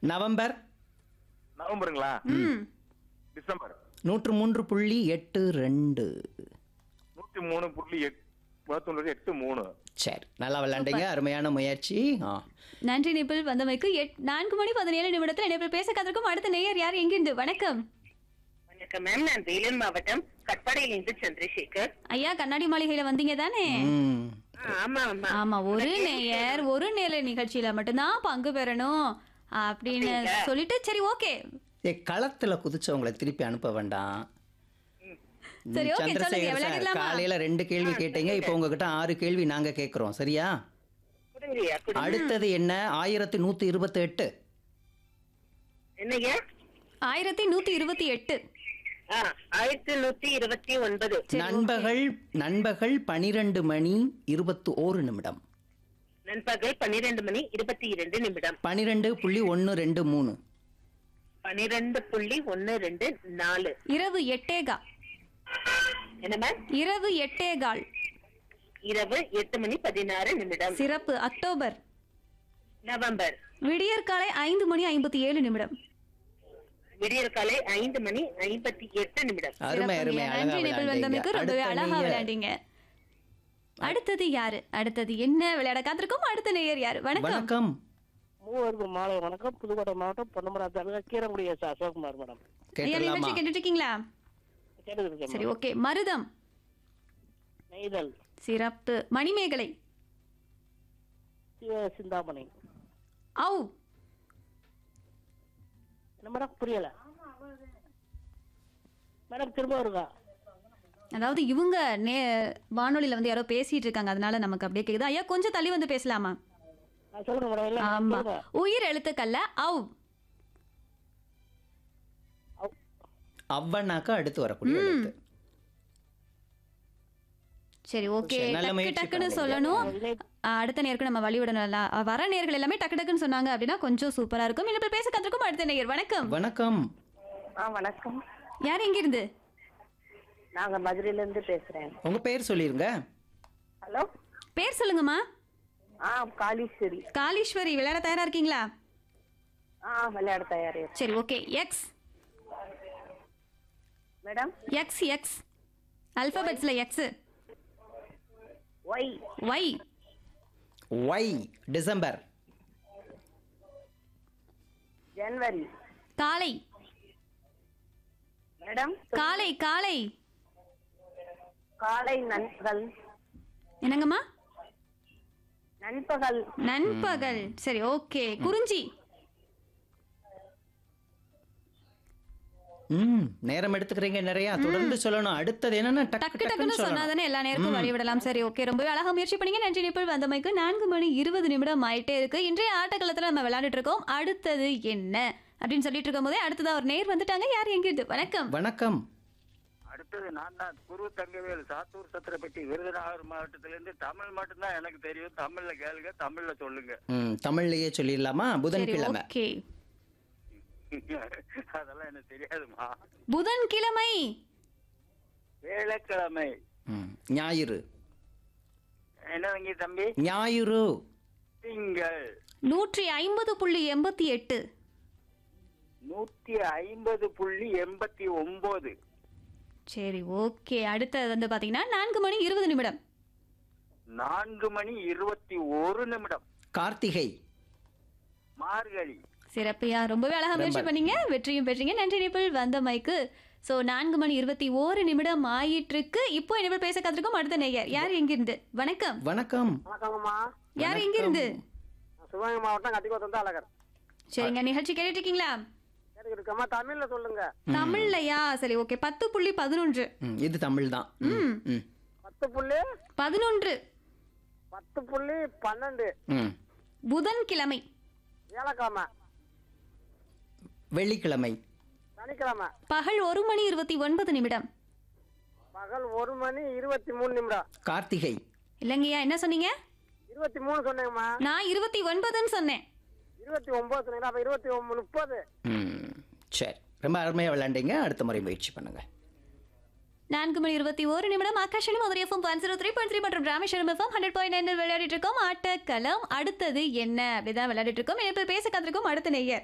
November நவம்பருங்களா ம் December நூற்று மூன்று புள்ளி எட்டு ரெண்டு நூத்தி மூணு புள்ளி எட்டு முப்பத்தொன்று எட்டு மூணு சரி நல்லா விளையாண்டீங்க அருமையான முயற்சி ஆ நன்றி நிபிள் வந்தமைக்கு எட் நான்கு மணி பதினேழு நிமிடத்தில் நிபிள் பேச கதற்கும் அடுத்த நேயர் யார் எங்கிருந்து வணக்கம் வணக்கம் மேம் நான் வேலூர் மாவட்டம் கட்பாடியிலிருந்து சந்திரசேகர் ஐயா கண்ணாடி மாளிகையில வந்தீங்க தானே ம் ஆ, ஆமா ஆமா ஆமா ஒரு நேயர் ஒரு நேர நிகழ்ச்சியில மட்டும்தான் பங்கு பெறணும் அப்படின்னு சொல்லிட்டு சரி ஓகே ஏ களத்துல குதிச்சவங்களை திருப்பி அனுப்ப வேண்டாம் சரி, okay, சொல்லுங்க, சந்திரசேகர் சார் விளையாடலாமா? காலையில ரெண்டு கேள்வி கேட்டீங்க இப்போ உங்ககிட்ட ஆறு கேள்வி நாங்க கேட்கிறோம் சரியா கொடுங்கய்யா கொடுங்க அடுத்தது என்ன ஆயிரத்தி நூத்தி இருபத்தி எட்டு என்னய்யா ஆயிரத்தி நூத்தி இருபத்தி எட்டு ஆ, ஆயிரத்தி நூத்தி இருபத்தி ஒன்பது நண்பகல் நண்பகல் பனிரெண்டு மணி இருபத்தி ஓரு நிமிடம் நண்பகல் பன்னிரண்டு மணி இருபத்தி இரண்டு நிமிடம் பனிரெண்டு புள்ளி ஒன்று ரெண்டு மூணு பன்னிரண்டு புள்ளி ஒன்னு ரெண்டு நாலு இரவு எட்டேகா என்ன மேம் இரவு எட்டேகால் இரவு எட்டு மணி பதினாறு நிமிடம் சிறப்பு அக்டோபர் நவம்பர் விடியற்காலை ஐந்து மணி ஐம்பத்தி ஏழு நிமிடம் விடியற் காலை ஐந்து மணி ஐம்பத்தி எட்டு நிமிடம் அருமை அருமை சிறப்புங்க. அழகா நன்றி நிபிள் வந்தமைக்கு ரொம்பவே விளையாண்டீங்க. அழகா அடுத்த விளையாண்டீங்க அடுத்தது யாரு அடுத்தது என்ன விளையாட காத்திருக்கும் அடுத்த நேயர் யாரு நேயர். வணக்கம் வணக்கம் மூவருக்கு மாலை வணக்கம் புதுக்கோட்டை மாவட்டம் பொன்னமரா தாலுகா கீரங்குடி எஸ் அசோக்குமார் மேடம் ஐயா கேட்டுடலாமா நிகழ்ச்சி கேட்டுட்டு இருக்கீங்களா கேட்டுக்கிட்டு இருக்கேன் சரி ஓகே மருதம் நெய்தல் சிறப்பு மணிமேகலை சிவ சிந்தாமணி ஔ என்ன மேடம் புரியல மேடம் திரும்ப வருங்க அதாவது இவங்க நே வானொலியில வந்து யாரோ பேசிட்டு இருக்காங்க அதனால நமக்கு அப்படியே கேக்குது ஐயா கொஞ்சம் தள்ளி வந்து பேசலாமா ஆ, சொல்லுங்க மேடம் இல்ல ஆமா சொல்லுங்க. உயிர் எழுத்துக்கல்ல ஔ அவ்வனாக்கா அடுத்து வரக்கூடிய எழுத்து சரி ஓகே சரி, நல்ல டக்கு முயற்சி டக்குன்னு பண்ணீங்க. சொல்லணும் விஜய் ஆ, அடுத்த நேருக்கு நம்ம வழிவிடணும்ல ஆ, வர நேர்கள் எல்லாமே டக்கு டக்குன்னு சொன்னாங்க அப்படின்னா கொஞ்சம் சூப்பரா இருக்கும் இன்னும் பேச கத்திருக்கும் அடுத்த நேயர் வணக்கம் வணக்கம் ஆ வணக்கம் யார் எங்க இருந்து நாங்க மதுரையில இருந்து பேசுறேன் உங்க பேர் சொல்லிருங்க ஹலோ பேர் சொல்லுங்கம்மா ஆ காளீஸ்வரி காளீஸ்வரி விளையாட தயாரா இருக்கீங்களா ஆ விளையாட தயாரே சரி okay X madam X X அல்பபெட்ஸ்ல X Y Y Y December January காலை மேடம் காலை காலை காலை நண்பகல் என்னங்கம்மா நண்பகல் நண்பகல் சரி ஓகே குறிஞ்சி ம் நேரம் எடுத்துக்கிறீங்க நிறைய தொடர்ந்து சொல்லணும் அடுத்தது என்னன்னா டக்கு டக்கு டக்குன்னு டக்குன்னு சொல்லணும் சொன்னாதானே எல்லா நேரமும் வழிவிடலாம் சரி ஓகே ரொம்பவே அழகா முயற்சி பண்ணீங்க நன்றி நிப்பிள் வந்தமைக்கு நான்கு மணி இருபது நிமிடம் ஆயிட்டே இருக்கு இன்றைய ஆட்டக்களத்துல நம்ம விளையாண்டுட்டு இருக்கோம் அடுத்தது என்ன அப்படின்னு சொல்லிட்டு இருக்கும் போதே அடுத்ததா ஒரு நேர் வந்துட்டாங்க யார் எங்கிருந்து வணக்கம் வணக்கம் அடுத்தது நான் தான் குரு தங்கவேல் சாத்தூர் சத்திரப்பட்டி விருதுநகர் மாவட்டத்திலிருந்து தமிழ் மட்டும்தான் எனக்கு தெரியும் தமிழ்ல கேளுங்க தமிழ்ல சொல்லுங்க ம் தமிழ்லயே சொல்லிடலாமா சரி புதன்கிழமை ஓகே அதெல்லாம் எனக்கு தெரியாதுமா புதன்கிழமை வேலைக்கிழமை ம் ஞாயிறு என்னவங்க தம்பி ஞாயிறு திங்கள் நூற்றி ஐம்பது புள்ளி எண்பத்தி எட்டு நூத்தி ஐம்பது புள்ளி எண்பத்தி ஒன்பது சரி ஓகே அடுத்தது வந்து பாத்தீங்கன்னா நான்கு மணி இருபது நிமிடம் நான்கு மணி இருபத்தி ஒரு நிமிடம் கார்த்திகை மார்கழி சிறப்பியா ரொம்பவே அழகா முயற்சி பண்ணீங்க வெற்றியும் பெற்றீங்க நன்றி நிபிள் வந்த மைக்கு ஸோ நான்கு மணி இருபத்தி ஓரு நிமிடம் ஆயிட்டு இருக்கு இப்போ நிபிள் பேச காத்திருக்கோம் அடுத்த நேயர் யார் எங்கிருந்து வணக்கம் வணக்கம் வணக்கங்கம்மா யார் எங்கிருந்து நான் சிவகங்கை மாவட்டம் கத்திக்கோத்தம் தான் அழகர் சரிங்க நிகழ்ச்சி கேட்டுட்டு இருக்கீங்களா கேட்டுக்கிட்டு இருக்கேம்மா தமிழ்ல சொல்லுங்க தமிழ்லையா சரி ஓகே பத்து புள்ளி பதினொன்று ம் இது தமிழ் தான் ம் ம் பத்து புள்ளி பதினொன்று பத்து புள்ளி பன்னெண்டு ம் புதன்கிழமை வியாழக்கிழமை வெள்ளிக்கிழமை சனிக்கிழமை பகல் ஒரு மணி இருபத்தி ஒன்பது நிமிடம் பகல் ஒரு மணி இருபத்தி மூணு நிமிடம் கார்த்திகை இல்லைங்கய்யா என்ன சொன்னீங்க இருபத்தி மூணு சொன்னேங்கம்மா நான் இருபத்தி ஒன்பதுன்னு சொன்னேன் இருபத்தி ஒன்பது சொன்னீங்களா அப்ப இருபத்தி ஒன்பது முப்பது ம் சரி ரொம்ப அருமையாக விளையாண்டீங்க அடுத்த முறை முயற்சி பண்ணுங்க நான்கு மணி இருபத்தி ஒரு நிமிடம் Akashvani Madurai FM one zero three point three மற்றும் Rameswaram FM hundred point nine விளையாடிட்டு இருக்கோம் ஆட்டக்களம் அடுத்தது என்ன அப்படிதான் விளையாடிட்டு இருக்கோம் இப்போ பேச காத்திருக்கோம் அடுத்த நேயர்